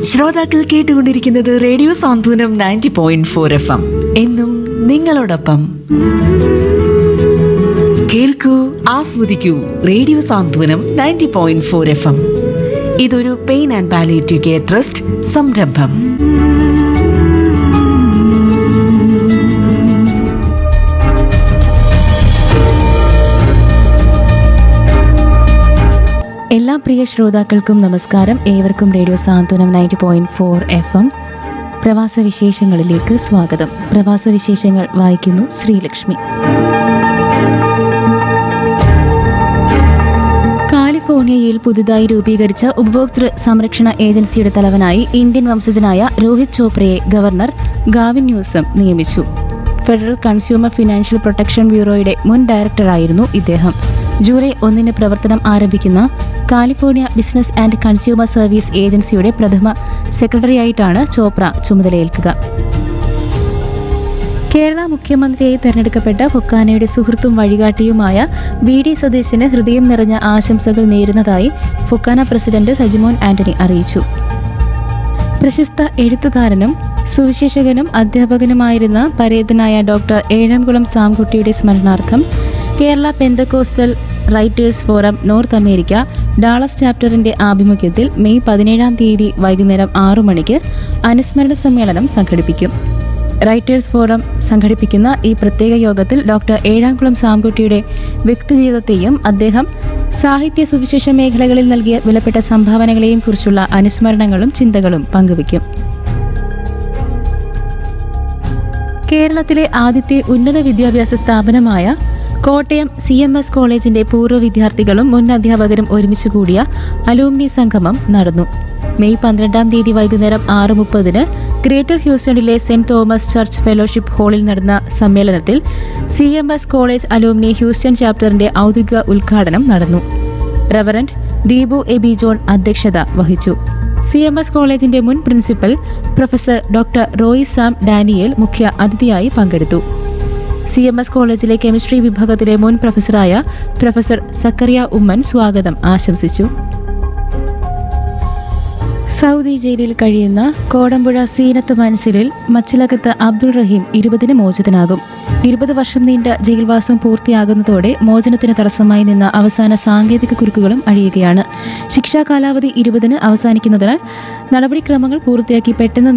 ശ്രോതാക്കൾ കേട്ടുകൊണ്ടിരിക്കുന്നത് radio Santhwanam ninety point four F M എന്നും നിങ്ങളോടൊപ്പം കേൾക്കൂ ആസ്വദിക്കൂ radio Santhwanam ninety point four F M ഇതൊരു pain and palliative care trust സംരംഭം എല്ലാ പ്രിയ ശ്രോതാക്കൾക്കും നമസ്കാരം ഏവർക്കും radio Santhwanam ninety point four F M പ്രവാസ വിശേഷങ്ങളിലേക്ക് സ്വാഗതം പ്രവാസ വിശേഷങ്ങൾ വായിക്കുന്നു ശ്രീലക്ഷ്മി കാലിഫോർണിയയിൽ പുതുതായി രൂപീകരിച്ച ഉപഭോക്തൃ സംരക്ഷണ ഏജൻസിയുടെ തലവനായി ഇന്ത്യൻ വംശജനായ രോഹിത് ചോപ്രയെ ഗവർണർ ഗാവിൻ ന്യൂസം നിയമിച്ചു ഫെഡറൽ കൺസ്യൂമർ ഫിനാൻഷ്യൽ പ്രൊട്ടക്ഷൻ ബ്യൂറോയുടെ മുൻ ഡയറക്ടറായിരുന്നു ഇദ്ദേഹം ജൂലൈ ഒന്നിന് പ്രവർത്തനം ആരംഭിക്കുന്ന California Business and Consumer Service ഏജൻസിയുടെ പ്രഥമ സെക്രട്ടറിയായിട്ടാണ് ചോപ്ര ചുമതലയേൽക്കുക കേരള മുഖ്യമന്ത്രിയായി തെരഞ്ഞെടുക്കപ്പെട്ട ഫൊക്കാനയുടെ സുഹൃത്തും വഴികാട്ടിയുമായ വി ഡി സതീശന് ഹൃദയം നിറഞ്ഞ ആശംസകൾ നേരുന്നതായി ഫൊക്കാന പ്രസിഡന്റ് സജിമോൻ ആന്റണി അറിയിച്ചു പ്രശസ്ത എഴുത്തുകാരനും സുവിശേഷകനും അധ്യാപകനുമായിരുന്ന പരേതനായ ഡോക്ടർ ഏഴംകുളം സാംകുട്ടിയുടെ സ്മരണാർത്ഥം Kerala Pentecostal Writers Forum North America Dallas ചാപ്റ്ററിന്റെ ആഭിമുഖ്യത്തിൽ മെയ് പതിനേഴാം തീയതി വൈകുന്നേരം ആറു മണിക്ക് അനുസ്മരണ സമ്മേളനം സംഘടിപ്പിക്കും റൈറ്റേഴ്സ് ഫോറം സംഘടിപ്പിക്കുന്ന ഈ പ്രത്യേക യോഗത്തിൽ ഡോക്ടർ ഏഴാംകുളം സാംകുട്ടിയുടെ വ്യക്തിജീവിതത്തെയും അദ്ദേഹം സാഹിത്യ സുവിശേഷ മേഖലകളിൽ നൽകിയ വിലപ്പെട്ട സംഭാവനകളെയും കുറിച്ചുള്ള അനുസ്മരണങ്ങളും ചിന്തകളും പങ്കുവയ്ക്കും കേരളത്തിലെ ആദ്യത്തെ ഉന്നത വിദ്യാഭ്യാസ സ്ഥാപനമായ കോട്ടയം സി എം എസ് കോളേജിന്റെ പൂർവ്വ വിദ്യാർത്ഥികളും മുൻ അധ്യാപകരും ഒരുമിച്ച് കൂടിയ അലൂമിനി സംഗമം നടന്നു മെയ് പന്ത്രണ്ടാം തീയതി വൈകുന്നേരം ആറ് മുപ്പതിന് ഗ്രേറ്റർ ഹ്യൂസ്റ്റണിലെ സെന്റ് തോമസ് ചർച്ച് ഫെലോഷിപ്പ് ഹാളിൽ നടന്ന സമ്മേളനത്തിൽ C M S college alumni Houston ചാപ്റ്ററിന്റെ ഔദ്യോഗിക ഉദ്ഘാടനം നടന്നു റവറന്റ് ദീപു എബി ജോൺ അധ്യക്ഷത വഹിച്ചു സി എം എസ് കോളേജിന്റെ മുൻ principal professor doctor Roy Sam Daniel മുഖ്യ അതിഥിയായി പങ്കെടുത്തു സി എം എസ് കോളേജിലെ കെമിസ്ട്രി വിഭാഗത്തിലെ മുൻ പ്രൊഫസറായ പ്രൊഫസർ സക്കറിയ ഉമ്മൻ സ്വാഗതം ആശംസിച്ചു സൗദി ജയിലിൽ കഴിയുന്ന കോടമ്പുഴ സീനത്ത് മനസ്സിലിൽ മച്ചിലകത്ത് അബ്ദുൾ റഹീം ഇരുപതിന് മോചിതനാകും ഇരുപത് വർഷം നീണ്ട ജയിൽവാസം പൂർത്തിയാകുന്നതോടെ മോചനത്തിന് തടസ്സമായി നിന്ന അവസാന സാങ്കേതിക കുരുക്കുകളും അഴിയുകയാണ് ശിക്ഷാ കാലാവധി ഇരുപതിന് അവസാനിക്കുന്നതിനാൽ നടപടിക്രമങ്ങൾ പൂർത്തിയാക്കി പെട്ടെന്ന്